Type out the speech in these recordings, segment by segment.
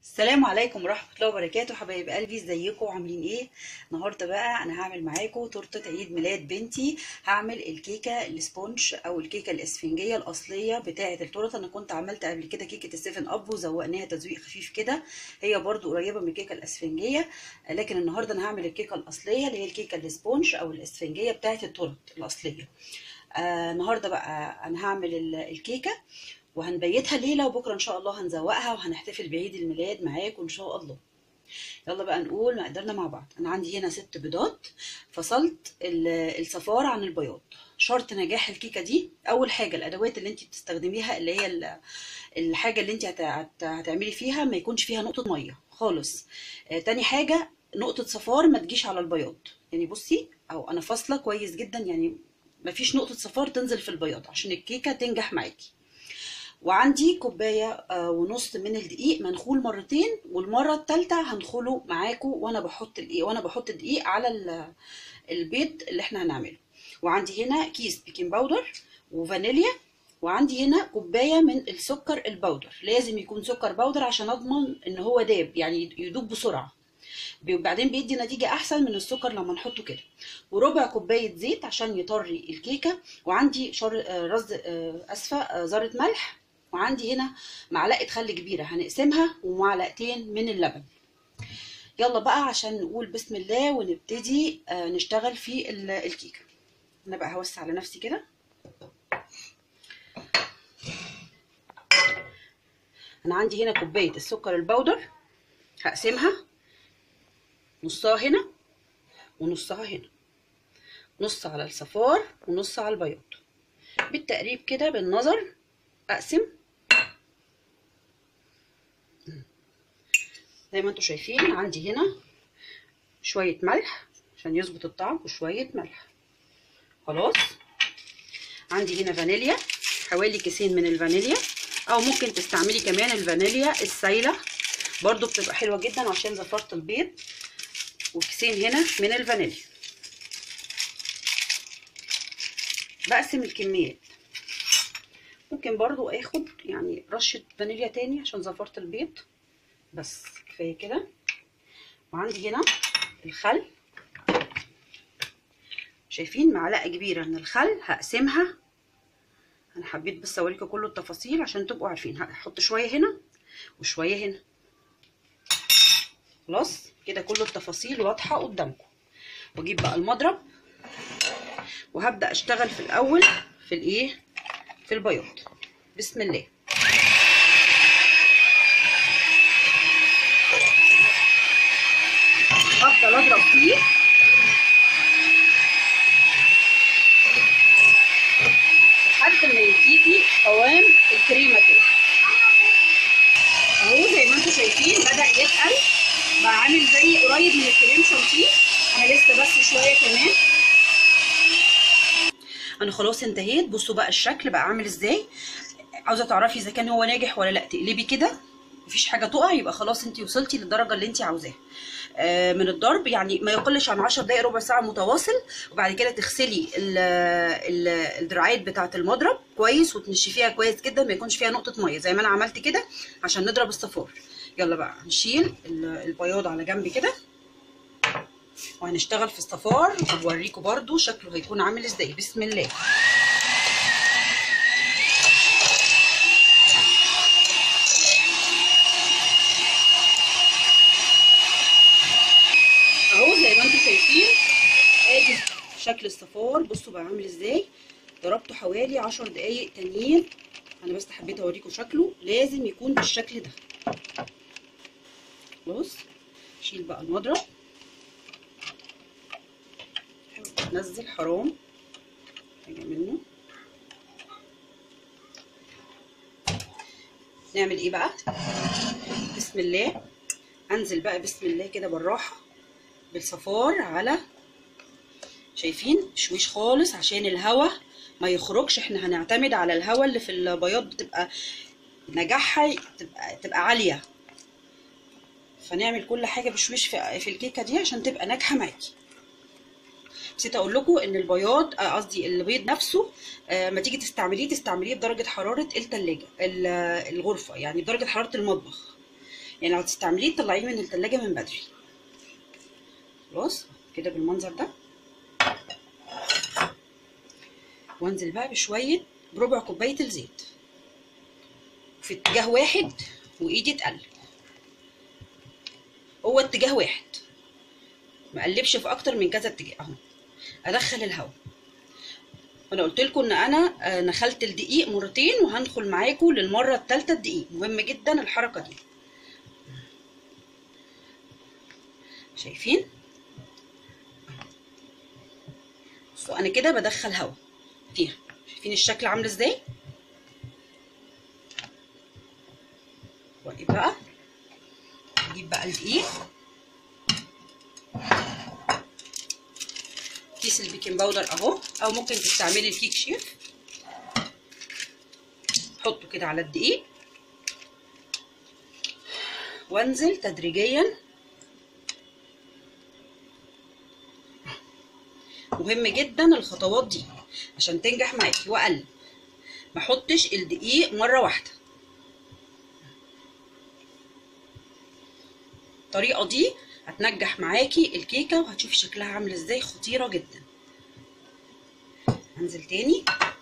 السلام عليكم ورحمة الله وبركاته حبايب قلبي ازيكم عاملين ايه النهارده بقى انا هعمل معاكم تورته عيد ميلاد بنتي هعمل الكيكه السبونج او الكيكه الاسفنجيه الاصليه بتاعه التورته انا كنت عملت قبل كده كيكه السيفن اب وزوقناها تزويق خفيف كده هي برضو قريبه من الكيكه الاسفنجيه لكن النهارده انا هعمل الكيكه الاصليه اللي هي الكيكه السبونج او الاسفنجيه بتاعه التورت الاصليه آه النهارده بقى انا هعمل ال- الكيكه وهنبيتها ليله وبكره ان شاء الله هنزوقها وهنحتفل بعيد الميلاد معاكم ان شاء الله يلا بقى نقول مقدارنا مع بعض انا عندي هنا ست بيضات فصلت ال- الصفار عن البياض شرط نجاح الكيكه دي اول حاجه الادوات اللي انت بتستخدميها اللي هي ال- الحاجه اللي انت هت- هت- هتعملي فيها ما يكونش فيها نقطه ميه خالص آه تاني حاجه نقطه صفار ما تجيش على البياض يعني بصي او انا فاصله كويس جدا يعني ما فيش نقطه صفار تنزل في البياض عشان الكيكه تنجح معاكي وعندي كوبايه آه، ونص من الدقيق منخول مرتين والمره الثالثه هنخله معاكم وانا بحط الايه وانا بحط الدقيق على ال- البيض اللي احنا هنعمله وعندي هنا كيس بيكنج باودر وفانيليا وعندي هنا كوبايه من السكر البودر لازم يكون سكر بودر عشان اضمن ان هو داب يعني يدوب بسرعه وبعدين بيدي نتيجة أحسن من السكر لما نحطه كده وربع كوباية زيت عشان يطري الكيكة وعندي شر آه، رز آه، أسفة آه، ذرة ملح وعندي هنا معلقة خل كبيرة هنقسمها ومعلقتين من اللبن يلا بقى عشان نقول بسم الله ونبتدي آه، نشتغل في ال- الكيكة أنا بقى هوسع على نفسي كده أنا عندي هنا كوباية السكر البودر هقسمها نصها هنا ونصها هنا نص على الصفار ونص على البياض بالتقريب كده بالنظر اقسم زي ما انتم شايفين عندي هنا شوية ملح عشان يظبط الطعم وشوية ملح خلاص عندي هنا فانيليا حوالي كيسين من الفانيليا او ممكن تستعملي كمان الفانيليا السايلة برضو بتبقى حلوة جدا عشان زفرت البيض وكيسين هنا من الفانيليا بقسم الكميات ممكن برضو اخد يعني رشة فانيليا تاني عشان زفرت البيض بس كفاية كده وعندي هنا الخل شايفين معلقة كبيرة من الخل هقسمها انا حبيت بس اوريكم كل التفاصيل عشان تبقوا عارفين هحط شوية هنا وشوية هنا خلاص كده كل التفاصيل واضحة قدامكم واجيب بقى المضرب وهبدأ اشتغل في الاول في الايه في البياض بسم الله افضل اضرب فيه لحد ما يديكي قوام الكريمه كده اهو زي ما انتم شايفين بدا يتقل بقى عامل زي قريب من الكريم شانتيه انا لسه بس شويه كمان انا خلاص انتهيت بصوا بقى الشكل بقى عامل ازاي عاوزه تعرفي اذا كان هو ناجح ولا لا تقلبي كده مفيش حاجه تقع يبقى خلاص انت وصلتي للدرجه اللي انت عاوزاها آه، من الضرب يعني ما يقلش عن 10 دقائق ربع ساعه متواصل وبعد كده تغسلي ال- ال- الدراعات بتاعه المضرب كويس وتنشفيها كويس جدا ما يكونش فيها نقطه ميه زي ما انا عملت كده عشان نضرب الصفار يلا بقى هنشيل ال- البياض على جنب كده وهنشتغل في الصفار وهوريكم برضو شكله هيكون عامل ازاي بسم الله اهو زي ما انتم شايفين ادي شكل الصفار بصوا بقى عامل ازاي ضربته حوالي عشر دقايق تانيين انا بس حبيت اوريكم شكله لازم يكون بالشكل ده خلاص شيل بقى المضرب نزل حرام حاجه منه نعمل ايه بقى بسم الله انزل بقى بسم الله كده بالراحه بالصفار على شايفين شويش خالص عشان الهواء ما يخرجش احنا هنعتمد على الهواء اللي في البياض بتبقى نجاحها تبقى تبقى عاليه فنعمل كل حاجه بشويش في في الكيكه دي عشان تبقى ناجحه معاكي نسيت اقول لكم ان البياض آه، قصدي البيض نفسه آه، ما تيجي تستعمليه تستعمليه بدرجه حراره التلاجة ال- الغرفه يعني بدرجه حراره المطبخ يعني لو هتستعمليه تطلعيه من التلاجة من بدري خلاص كده بالمنظر ده وانزل بقى بشويه بربع كوبايه الزيت في اتجاه واحد وايدي تقلب هو اتجاه واحد ما اقلبش في اكتر من كذا اتجاه اهو ادخل الهواء وانا قلت لكم ان انا آه، نخلت الدقيق مرتين وهندخل معاكم للمره الثالثه الدقيق مهم جدا الحركه دي شايفين بصوا انا كده بدخل هواء فيها شايفين الشكل عامل ازاي واجيب بقى اجيب بقى الدقيق كيس البيكنج باودر اهو او ممكن تستعملي الكيك شيف حطه كده على الدقيق وانزل تدريجيا مهم جدا الخطوات دي عشان تنجح معاكي واقلب ما احطش الدقيق مره واحده الطريقه دي هتنجح معاكي الكيكه وهتشوفي شكلها عامل ازاي خطيره جدا هنزل تاني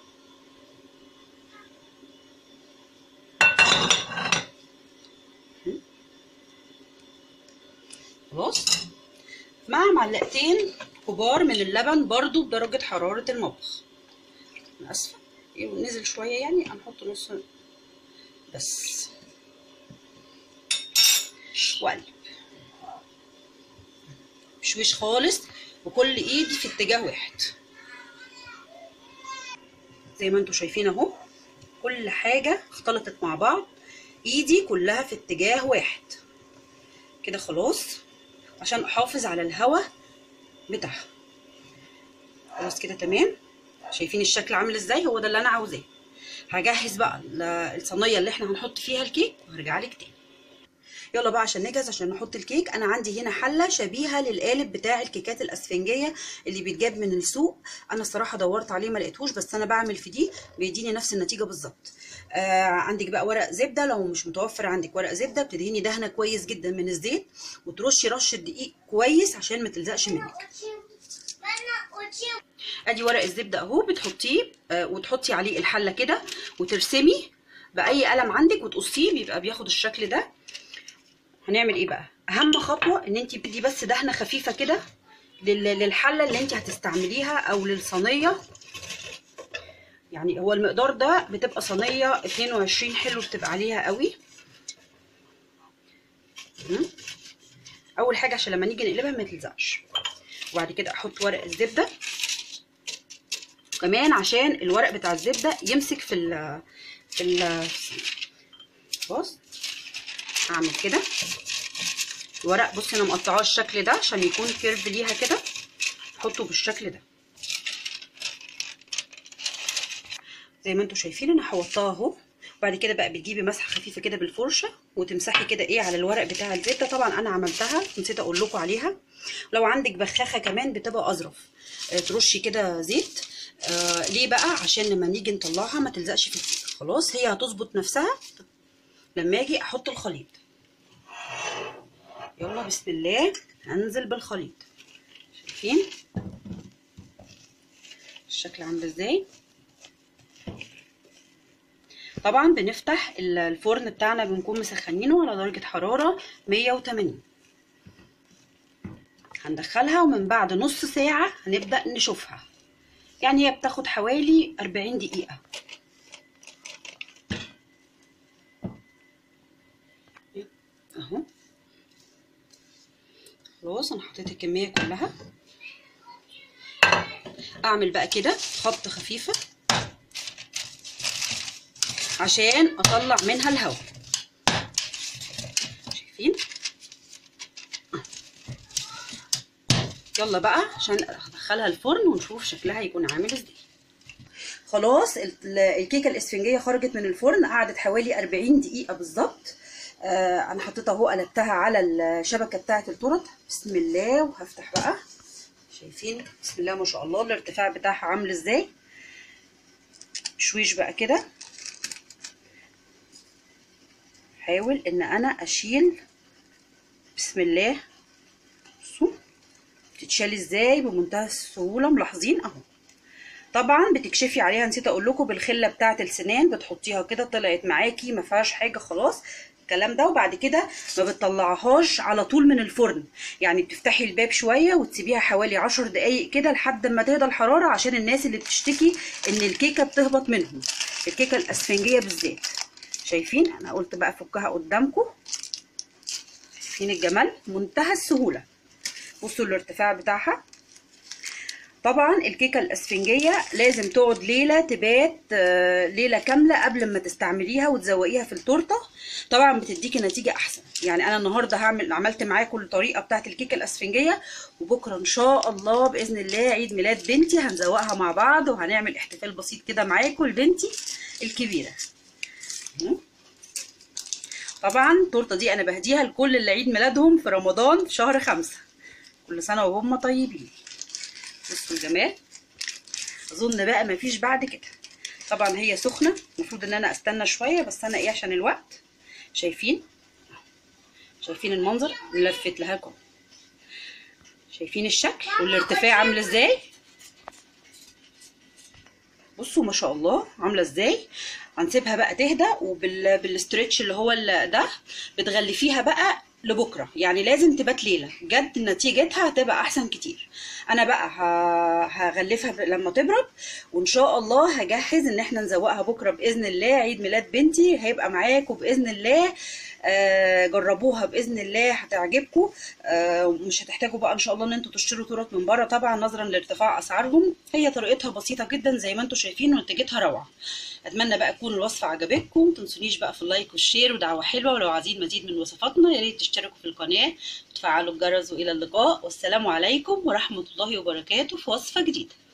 خلاص مع معلقتين كبار من اللبن برضو بدرجة حرارة المطبخ أنا آسفة إيه، نزل شوية يعني هنحط نص بس وقلب مشويش خالص وكل ايدي في اتجاه واحد زي ما انتم شايفين اهو كل حاجة اختلطت مع بعض ايدي كلها في اتجاه واحد كده خلاص عشان احافظ على الهواء بتاعها خلاص كده تمام شايفين الشكل عامل ازاي هو ده اللي انا عاوزاه هجهز بقى ال- الصينيه اللي احنا هنحط فيها الكيك وهرجع لك تاني يلا بقى عشان نجهز عشان نحط الكيك انا عندي هنا حله شبيهه للقالب بتاع الكيكات الاسفنجيه اللي بيتجاب من السوق انا الصراحه دورت عليه ما لقيتهوش بس انا بعمل في دي بيديني نفس النتيجه بالظبط آه عندك بقى ورق زبده لو مش متوفر عندك ورق زبده بتدهني دهنه كويس جدا من الزيت وترشي رشه دقيق كويس عشان ما تلزقش منك ادي ورق الزبده اهو بتحطيه آه وتحطي عليه الحله كده وترسمي باي قلم عندك وتقصيه بيبقى بياخد الشكل ده هنعمل ايه بقى اهم خطوه ان انت بدي بس دهنه خفيفه كده لل- للحله اللي انت هتستعمليها او للصينيه يعني هو المقدار ده بتبقى صينيه 22 حلو بتبقى عليها قوي مم. اول حاجه عشان لما نيجي نقلبها ما تلزقش وبعد كده احط ورق الزبده وكمان عشان الورق بتاع الزبده يمسك في ال في ال بص هعمل كده الورق بصي انا مقطعاه الشكل ده عشان يكون كيرف ليها كده احطه بالشكل ده زي ما انتم شايفين انا حوطتها اهو وبعد كده بقى بتجيبي مسحه خفيفه كده بالفرشه وتمسحي كده ايه على الورق بتاع الزبده طبعا انا عملتها نسيت اقول لكم عليها لو عندك بخاخه كمان بتبقى اظرف آه، ترشي كده زيت آه ليه بقى عشان لما نيجي نطلعها ما تلزقش في الكيك خلاص هي هتظبط نفسها لما اجي احط الخليط يلا بسم الله هنزل بالخليط شايفين الشكل عامل ازاي طبعا بنفتح ال- الفرن بتاعنا بنكون مسخنينه على درجة حرارة 180 هندخلها ومن بعد نص ساعة هنبدأ نشوفها يعني هي بتاخد حوالي 40 دقيقة اهو خلاص انا حطيت الكمية كلها اعمل بقى كده خبطة خفيفة عشان اطلع منها الهواء شايفين يلا بقى عشان ادخلها الفرن ونشوف شكلها يكون عامل ازاي خلاص ال- الكيكه الاسفنجيه خرجت من الفرن قعدت حوالي 40 دقيقه بالظبط آه انا حطيتها اهو قلبتها على الشبكه بتاعه التورت بسم الله وهفتح بقى شايفين بسم الله ما شاء الله الارتفاع بتاعها عامل ازاي شويش بقى كده حاول ان انا اشيل بسم الله بصوا بتتشال ازاي بمنتهى السهوله ملاحظين اهو طبعا بتكشفي عليها نسيت اقول لكم بالخله بتاعه السنان بتحطيها كده طلعت معاكي ما فيهاش حاجه خلاص الكلام ده وبعد كده ما بتطلعهاش على طول من الفرن يعني بتفتحي الباب شويه وتسيبيها حوالي عشر دقايق كده لحد ما تهدى الحراره عشان الناس اللي بتشتكي ان الكيكه بتهبط منهم الكيكه الاسفنجيه بالذات شايفين انا قلت بقى افكها قدامكم شايفين الجمال منتهى السهوله بصوا الارتفاع بتاعها طبعا الكيكه الاسفنجيه لازم تقعد ليله تبات آه، ليله كامله قبل ما تستعمليها وتزوقيها في التورته طبعا بتديكي نتيجه احسن يعني انا النهارده هعمل عملت معاكم الطريقه بتاعه الكيكه الاسفنجيه وبكره ان شاء الله باذن الله عيد ميلاد بنتي هنزوقها مع بعض وهنعمل احتفال بسيط كده معاكم لبنتي الكبيره مم. طبعا التورته دي انا بهديها لكل اللي عيد ميلادهم في رمضان في شهر خمسة كل سنه وهم طيبين بصوا الجمال اظن بقى مفيش بعد كده طبعا هي سخنه المفروض ان انا استنى شويه بس انا ايه عشان الوقت شايفين شايفين المنظر نلفت لها لكم شايفين الشكل والارتفاع عامل ازاي بصوا ما شاء الله عامله ازاي هنسيبها بقى تهدى وبالاسترتش اللي هو ال- ده بتغلفيها بقى لبكره يعني لازم تبات ليله بجد نتيجتها هتبقى احسن كتير انا بقى ه- هغلفها ب- لما تبرد وان شاء الله هجهز ان احنا نزوقها بكره باذن الله عيد ميلاد بنتي هيبقى معاكم باذن الله آه، جربوها باذن الله هتعجبكم آه، مش هتحتاجوا بقى ان شاء الله ان انتوا تشتروا تورت من بره طبعا نظرا لارتفاع اسعارهم هي طريقتها بسيطه جدا زي ما انتوا شايفين ونتيجتها روعه اتمنى بقى تكون الوصفه عجبتكم متنسونيش بقى في اللايك والشير ودعوه حلوه ولو عايزين مزيد من وصفاتنا يا ريت تشتركوا في القناه وتفعلوا الجرس والى اللقاء والسلام عليكم ورحمه الله وبركاته في وصفه جديده